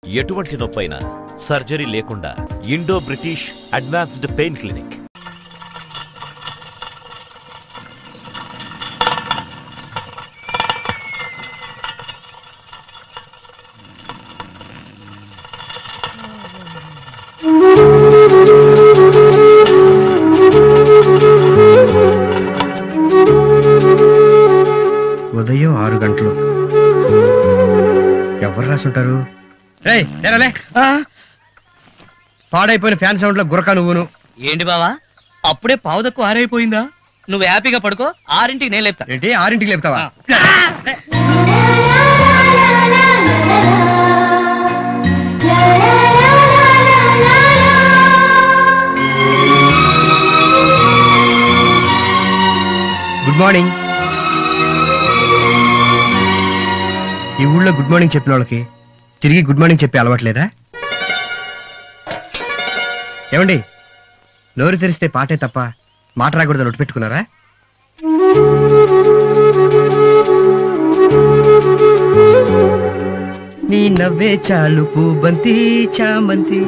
ఎటువంటి నొప్పైనా సర్జరీ లేకుండా Indo British advanced pain clinic ఉదయం ఆరు గంటలు ఎవరు రాసుంటారు రేయ్ లేరాలే పాడైపోయిన ఫ్యాన్ సౌండ్ లో గురక నువ్వును ఏంటి బావా అప్పుడే పావుదక్కు ఆరైపోయిందా నువ్వు హ్యాపీగా పడుకో ఆరింటికి నేను లేపుతా ఏంటి ఆరింటికి లేపుతావా గుడ్ మార్నింగ్ ఈ ఊళ్ళో గుడ్ మార్నింగ్ చెప్పిన వాళ్ళకి తిరిగి గుడ్ మార్నింగ్ చెప్పి అలవాట్లేదా ఏమండి నోరు తెరిస్తే పాటే తప్ప మాట రాకూడదని ఒట్టు పెట్టుకున్నారా నీ నవ్వే చాలు పూబంతి చామంతి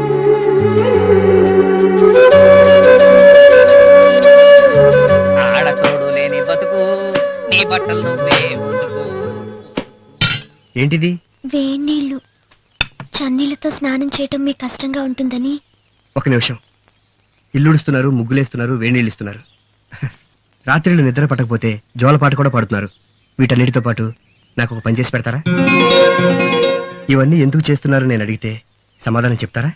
ఆడతోడు లేని బతుకు నీ బట్టలు నువ్వే ఉతుకు ఏంటిది వేణీళ్ళు చన్నీళ్ళతో స్నానం చేయటం మీకు కష్టంగా ఉంటుందని ఒక నిమిషం ఇల్లుడుస్తున్నారు ముగ్గులేస్తున్నారు వేణీళ్ళు ఇస్తున్నారు రాత్రిళ్ళు నిద్ర పట్టకపోతే జోలపాట కూడా పాడుతున్నారు వీటన్నిటితో పాటు నాకు ఒక పని చేసి పెడతారా ఇవన్నీ ఎందుకు చేస్తున్నారు నేను అడిగితే సమాధానం చెప్తారా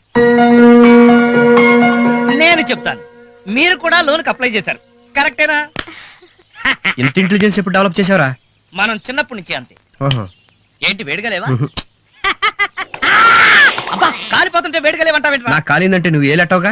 నేను చెప్తాను మీరు కూడా లోన్కి అప్లై చేశారు కరెక్టేనా ఇంత ఇంటెలిజెన్స్ ఎప్పుడు డెవలప్ చేసావరా మనం చిన్నప్పటి నుంచి అంతే ఓహో ఏంటి వేడిగా లేవా ఉహు. అబ్బా కాలిపోతుంటే వేడిగా లేవంటావేంటి నాకు కాలిందంటే నువ్వు ఏలెట్టావుగా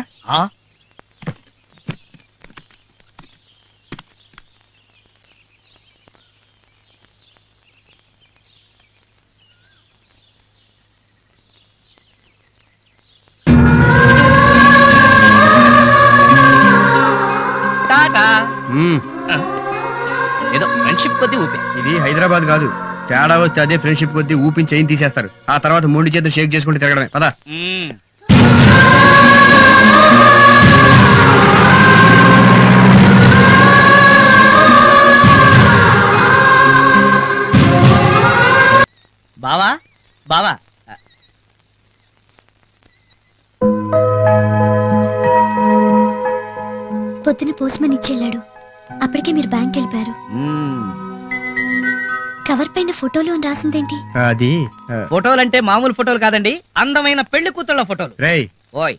టాటా మ్మ్. ఏదో ఫ్రెండ్షిప్ కొద్ది ఊపే ఇది హైదరాబాద్ కాదు తేడా వస్తే అదే ఫ్రెండ్షిప్ కొద్దీ ఊపిని చైన్ తీసేస్తారు ఆ తర్వాత మూడు చేతులు షేక్ చేసుకుంటూ తిరగడమే పదా మ్మ్. బావా బావా పొద్దున పోస్ట్మన్ ఇచ్చెళ్ళాడు అప్పటికే మీరు బ్యాంక్ వెళ్ళిపోయారు కవర్ పైన ఫోటోలు అని రాసిందేంటి అది ఆ, ఫోటోలు అంటే మామూలు ఫోటోలు కాదండి అందమైన పెళ్లి కూతుళ్ళ ఫోటోలు రేయ్ ఓయ్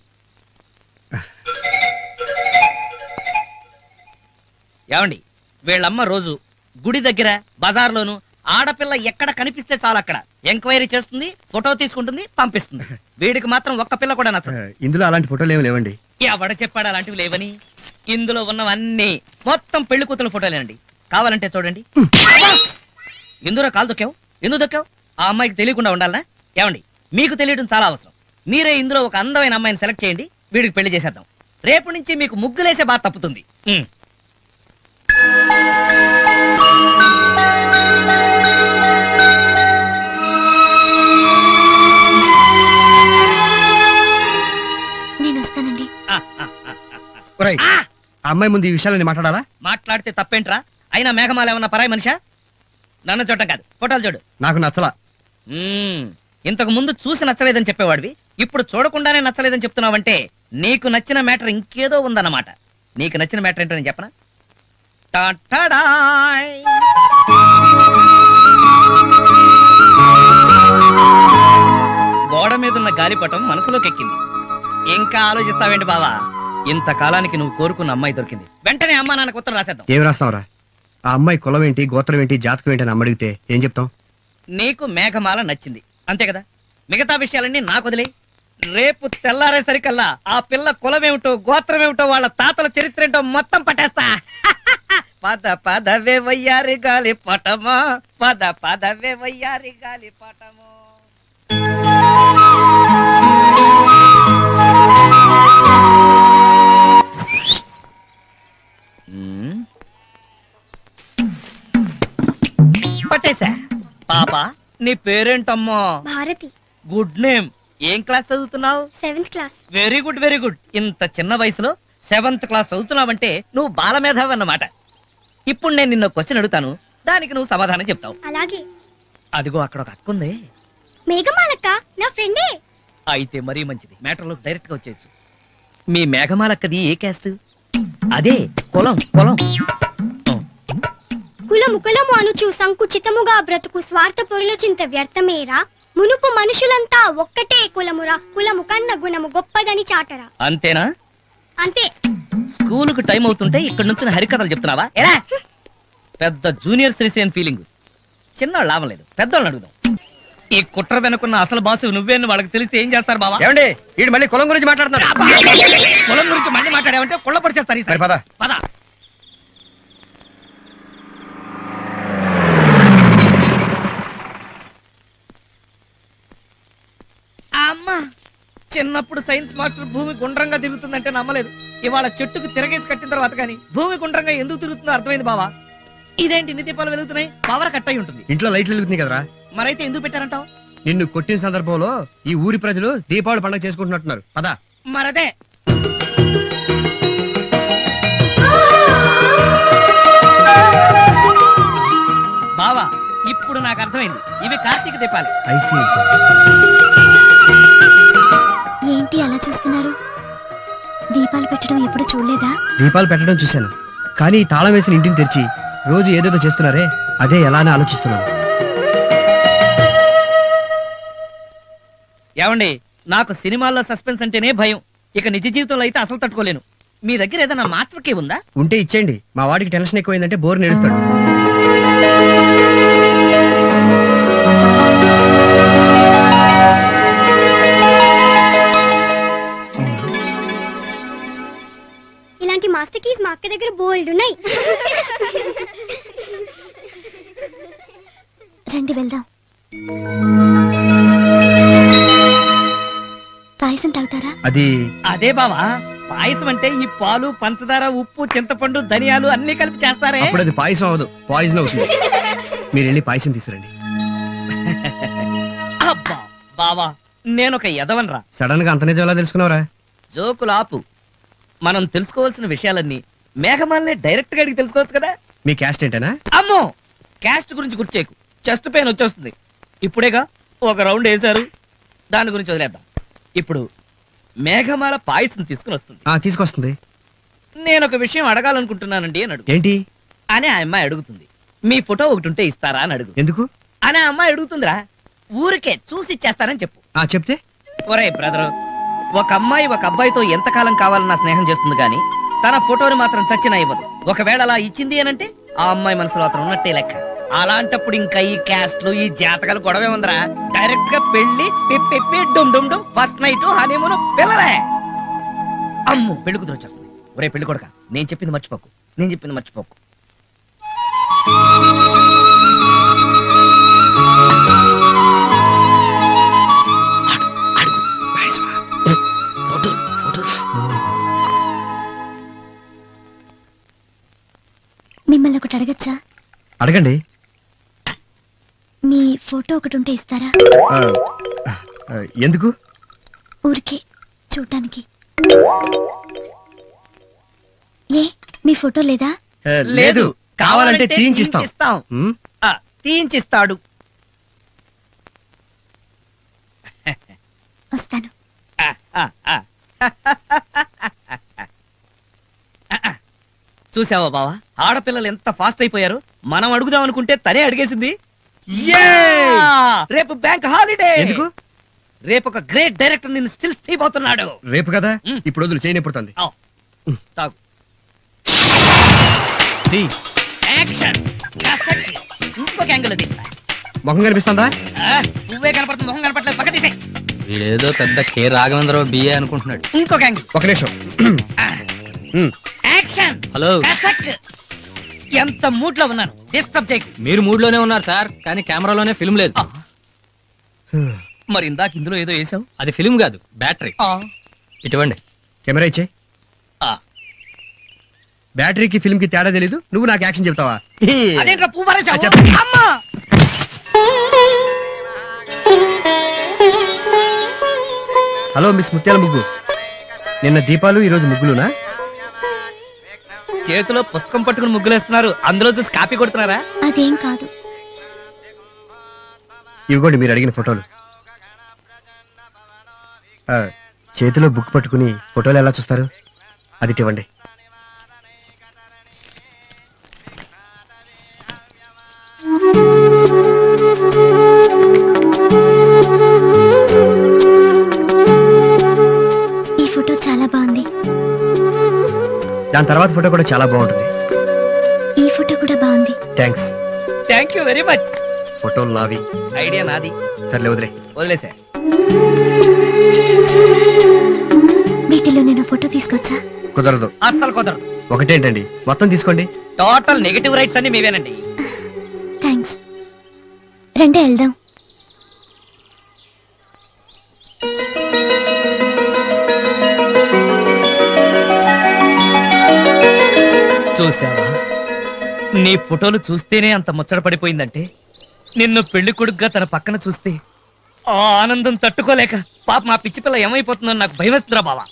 ఏమండి వీళ్ళమ్మ రోజు గుడి దగ్గర బజార్లోను ఆడపిల్ల ఎక్కడ కనిపిస్తే చాలు అక్కడ ఎంక్వైరీ చేస్తుంది ఫోటో తీసుకుంటుంది పంపిస్తుంది వీడికి మాత్రం ఒక్క పిల్ల కూడా ఆ, నచ్చదు ఇందులో అలాంటి ఫోటోలు ఏమి లేవండి ఎవడ చెప్పాడు అలాంటివి లేవని ఇందులో ఉన్నవన్నీ మొత్తం పెళ్లి కూతుల ఫోటోలేనండి కావాలంటే చూడండి అబ్బా! ఎందులో కాలు దొక్కావు ఎందుకు దొక్కావు ఆ అమ్మాయికి తెలియకుండా ఉండాలనా ఏమండి మీకు తెలియడం చాలా అవసరం మీరే ఇందులో ఒక అందమైన అమ్మాయిని సెలెక్ట్ చేయండి వీడికి పెళ్లి చేసేద్దాం రేపు నుంచి మీకు ముగ్గులేసే బాధ తప్పుతుంది ఉమ్. నేను వస్తానండి ఆ, ఆ, ఆ. ఒరేయ్, ఆ! ఆ అమ్మాయి ముందు ఈ విషయాలని మాట్లాడాలా మాట్లాడితే తప్పేంట్రా అయినా మేఘమాల ఏమన్నా పరాయి మనిషా నన్ను చూడటం కాదు ఫోటోలు చూడు నాకు నచ్చలా మ్మ్. ఇంతకు ముందు చూసి నచ్చలేదని చెప్పేవాడివి ఇప్పుడు చూడకుండానే నచ్చలేదని చెప్తున్నావంటే నీకు నచ్చిన మ్యాటర్ ఇంకేదో ఉందన్నమాట నీకు నచ్చిన మ్యాటర్ ఏంటో నేను చెప్పనా టాటాడాయ్. గోడ మీద ఉన్న గాలిపటం మనసులోకి ఎక్కింది ఇంకా ఆలోచిస్తావేంటి బావా ఇంతకాలానికి నువ్వు కోరుకున్న అమ్మాయి దొరికింది వెంటనే అమ్మా నాన్నకు ఉత్తరం రాసేద్దాం ఏం రాస్తావురా ఆ అమ్మాయి కులం ఏంటి గోత్రం ఏంటి జాతకం ఏంటి అని అమ్మడిగితే ఏం చెప్తాం నీకు మేఘమాల నచ్చింది అంతే కదా మిగతా విషయాలన్నీ నాకు వదిలే రేపు తెల్లారేసరికల్లా ఆ పిల్ల కులమేమిటో గోత్రమేమిటో వాళ్ళ తాతల చరిత్ర ఏంటో మొత్తం పట్టేస్తా పద పదవే వయ్యారి గాలి పటమా పద పదవే వయ్యారి గాలి పటమో మ్మ్. పట్టేశా పాప నీ పేరేంటమ్మా భారతి గుడ్ నేమ్ ఏం క్లాస్ చదువుతున్నావు seventh class very good very good ఇంత చిన్న వయసులో సెవెంత్ క్లాస్ చదువుతున్నావంటే నువ్వు బాలమేధావి అన్నమాట ఇప్పుడు నేను నిన్న క్వశ్చన్ అడుగుతాను దానికి నువ్వు సమాధానం చెప్తావు అలాగే అదిగో అక్కడ ఒక అక్క ఉంది మేఘమాలక్క నా ఫ్రెండే అయితే మరీ మంచిది మ్యాటర్లో డైరెక్ట్ గా వచ్చేయచ్చు మీ మేఘమాలక్కది ఏ క్యాస్ట్ అదే కులం కులం ఆ, కులము కులము అనుచు సంకుచితముగా బ్రతుకు స్వార్థ పొరుల చింత వ్యర్థమేరా మునుపు మనుషులంతా ఒక్కటే కులమురా కులము కన్న గుణము గొప్పదని చాటరా అంతేనా అంతే స్కూలుకు టైం అవుతుంటే ఇక్కడ నుంచి హరికథలు చెప్తున్నావా ఎలా పెద్ద జూనియర్ శ్రీసేన్ ఫీలింగ్ చిన్నవాళ్ళు లాభం లేదు పెద్దవాళ్ళని అడుగుదాం ఈ కుట్ర వెనుకున్న అసలు బాసు నువ్వే అని వాళ్ళకి తెలిస్తే ఏం చేస్తారు బాబా ఏమండి వీడు మళ్ళీ కులం గురించి మాట్లాడుతున్నాడు పొలం గురించి మళ్ళీ మాట్లాడావంటే కుళ్ళ పడిచేస్తారు సరే ఈసారి. పద పద అమ్మా చిన్నప్పుడు సైన్స్ మాస్టర్ భూమి గుండ్రంగా తిరుగుతుందంటే నమ్మలేదు ఇవాళ చెట్టుకు తిరగేసి కట్టిన తర్వాత కానీ భూమి గుండ్రంగా ఎందుకు తిరుగుతుందో అర్థమైంది బావా ఇదేంటి ఇన్ని దీపాలు వెలుగుతున్నాయి పవర్ కట్ అయి ఉంటుంది ఇంట్లో లైట్లు వెలుగుతున్నాయి కదరా మరైతే ఎందుకు పెట్టారంటావు నిన్ను కొట్టిన సందర్భంలో ఈ ఊరి ప్రజలు దీపావళి పండుగ చేసుకుంటున్నట్టున్నారు పద మరదే బావా ఇప్పుడు నాకు అర్థమైంది ఇవి కార్తీక దీపాలు ఐసీ ఏంటి అలా చూస్తున్నారు దీపాలు పెట్టడం ఎప్పుడు చూడలేదా దీపాలు పెట్టడం చూశాను కానీ ఈ తాళం వేసిన ఇంటిని తెరిచి రోజు ఏదేదో చేస్తున్నారే అదే ఎలా అని ఆలోచిస్తున్నాను ఏమండి నాకు సినిమాల్లో సస్పెన్స్ అంటేనే భయం ఇక నిజ జీవితంలో అయితే అసలు తట్టుకోలేను మీ దగ్గర ఏదైనా మాస్టర్ కే ఉందా ఉంటే ఇచ్చేయండి మా వాడికి టెన్షన్ ఎక్కువైందంటే బోర్ నేడుస్తాడు ఇలాంటి మాస్టర్ కీస్ మా అక్క దగ్గర బోల్డ్ ఉన్నాయి రండి వెళ్దాం పాయసం తాగుతారా అది అదే బావా పాయసం అంటే ఈ పాలు పంచదార ఉప్పు చింతపండు ధనియాలు అన్ని కలిపి చేస్తారే అప్పుడు అది పాయసం అవ్వదు పాయిజన్ అవుతుంది మీరు వెళ్ళి పాయసం తీసుకురండి అబ్బా బావా నేనొక ఎదవనరా సడన్ గా అంత నిజం ఎలా తెలుసుకున్నావురా జోకులు ఆపు మనం తెలుసుకోవాల్సిన విషయాలన్నీ మేఘమాలనే డైరెక్ట్ గా అడిగి తెలుసుకోవచ్చు కదా మీ క్యాస్ట్ ఏంటనా అమ్మో క్యాస్ట్ గురించి గుర్చేకు చెస్ట్ పెయిన్ వచ్చేస్తుంది ఇప్పుడేగా ఒక రౌండ్ వేశారు దాని గురించి వదిలేద్దాం ఇప్పుడు మేఘమాల పాయసం తీసుకుని వస్తుంది ఆ తీసుకొస్తుంది నేను ఒక విషయం అడగాలనుకుంటున్నానండి అని అడుగు ఏంటి అని ఆ అమ్మాయి అడుగుతుంది మీ ఫోటో ఒకటి ఉంటే ఇస్తారా అని అడుగు ఎందుకు అని ఆ అమ్మాయి అడుగుతుందిరా ఊరికే చూసి ఇచ్చేస్తారని చెప్పు ఆ చెప్తే ఒరే బ్రదరు ఒక అమ్మాయి ఒక అబ్బాయితో ఎంతకాలం కావాలన్నా స్నేహం చేస్తుంది కానీ తన ఫోటోని మాత్రం చచ్చిన ఇవ్వదు ఒకవేళ అలా ఇచ్చింది అనంటే ఆ అమ్మాయి మనసులో అతను ఉన్నట్టే లెక్క అలాంటప్పుడు ఇంకా ఈ క్యాస్ట్లు ఈ జాతకాలు గొడవే ఉందరా డైరెక్ట్ గా పెళ్లి పిప్పి డుమ్ డుమ్ డుమ్ ఫస్ట్ నైట్ హనీమూన్ పిల్లలే అమ్ము పెళ్లి కుదిరి వచ్చేస్తుంది ఒరే పెళ్లి కొడక నేను చెప్పింది మర్చిపోకు నేను చెప్పింది మర్చిపోకు మిమ్మల్ని ఒకటి అడగచ్చా అడగండి మీ ఫోటో ఒకటి ఉంటే ఇస్తారా ఆ, ఆ, ఎందుకు ఊరికే చూడటానికి ఏ మీ ఫోటో లేదా ఆ, లేదు కావాలంటే తీయించిస్తాం తీయించిస్తాం. ఉమ్, ఆ, తీయించిస్తాడు వస్తాను ఆ, ఆ, ఆ. చూసావా బావా ఆడపిల్లలు ఎంత ఫాస్ట్ అయిపోయారు మనం అడుగుదాం అనుకుంటే తనే అడిగేసింది ఆ, రేపు బ్యాంక్ హాలిడే ఎందుకు రేపు ఒక గ్రేట్ డైరెక్టర్ నిన్ను స్టిల్ తీయబోతున్నాడు రేపు కదా ఉమ్. ఇప్పుడు వదులు చేయని పుడుతుంది ఆ, తాగు తీ. యాక్షన్ కాసేపు. ఇంకొక యాంగిల్ తీస్తా ముఖం కనిపిస్తుందా ఆ, నువ్వే కనపడుతుంది మొహం కనపడలేదు పక్క తీసే వీడేదో పెద్ద కే రాఘవేంద్రరావు బిఏ అనుకుంటున్నాడు ఇంకొక యాంగిల్ ఒక నిమిషం ఆ, ఉమ్, యాక్షన్ హలో కసక్. ఎంత మూడ్ లో ఉన్నాను డిస్టర్బ్ చేయకు మీరు మూడ్ లోనే ఉన్నారు సార్ కానీ కెమెరాలోనే ఫిల్మ్ లేదు ఆ, మరి ఇందాక ఇందులో ఏదో వేసావు అది ఫిల్మ్ కాదు బ్యాటరీ ఇటువంటి కెమెరా ఇచ్చే బ్యాటరీకి ఫిల్మ్ కి తేడా తెలీదు నువ్వు నాకు యాక్షన్ చెప్తావా అదేంట్రా పువ్వు పారేసావు? ఆ, చెప్పు. అమ్మా హలో మిస్ ముత్యాల ముగ్గు నిన్న దీపాలు ఈరోజు ముగ్గులునా చేతిలో పుస్తకం పట్టుకుని ముగ్గులేస్తున్నారు అందులో చూసి కాపీ కొడుతున్నారా అదేం కాదు ఇవిగోండి మీరు అడిగిన ఫోటోలు ఆ, చేతిలో బుక్ పట్టుకుని ఫోటోలు ఎలా చూస్తారు అది ఇవ్వండి ఈ ఫోటో చాలా బాగుంది దాని తర్వాత ఫోటో కూడా చాలా బాగుంటుంది ఈ ఫోటో కూడా బాగుంది thanks thank you very much ఫోటోలు నావి ఐడియా నాది సర్లే వదిలే వదిలేసా వీటిలో నేను ఫోటో తీసుకొచ్చా కుదరదు అస్సలు కుదరదు ఒకటేంటండి మొత్తం తీసుకోండి టోటల్ నెగటివ్ రైట్స్ అన్ని మీవేనండి థ్యాంక్స్ రండి వెళ్దాం చూసావా నీ ఫోటోలు చూస్తేనే అంత ముచ్చట పడిపోయిందంటే నిన్ను పెళ్లి కొడుకుగా తన పక్కన చూస్తే ఆ ఆనందం తట్టుకోలేక పాప మా పిచ్చి పిల్ల ఏమైపోతుందో నాకు భయమేస్తుందిరా బావా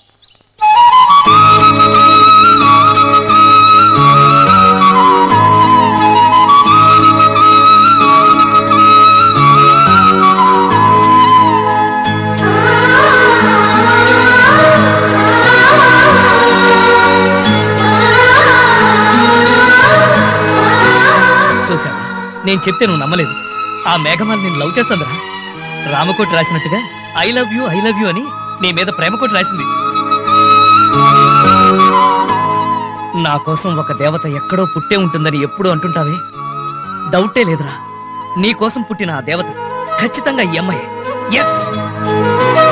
చూసావా నేను చెప్తే నువ్వు నమ్మలేదు ఆ మేఘమాల నేను లవ్ చేస్తుందిరా రామకోటి రాసినట్టుగా I love you I love you అని నీ మీద ప్రేమకోటి రాసింది నా కోసం ఒక దేవత ఎక్కడో పుట్టే ఉంటుందని ఎప్పుడు అంటుంటావే డౌటే లేదురా నీ కోసం పుట్టిన ఆ దేవత ఖచ్చితంగా ఈ అమ్మాయి ఎస్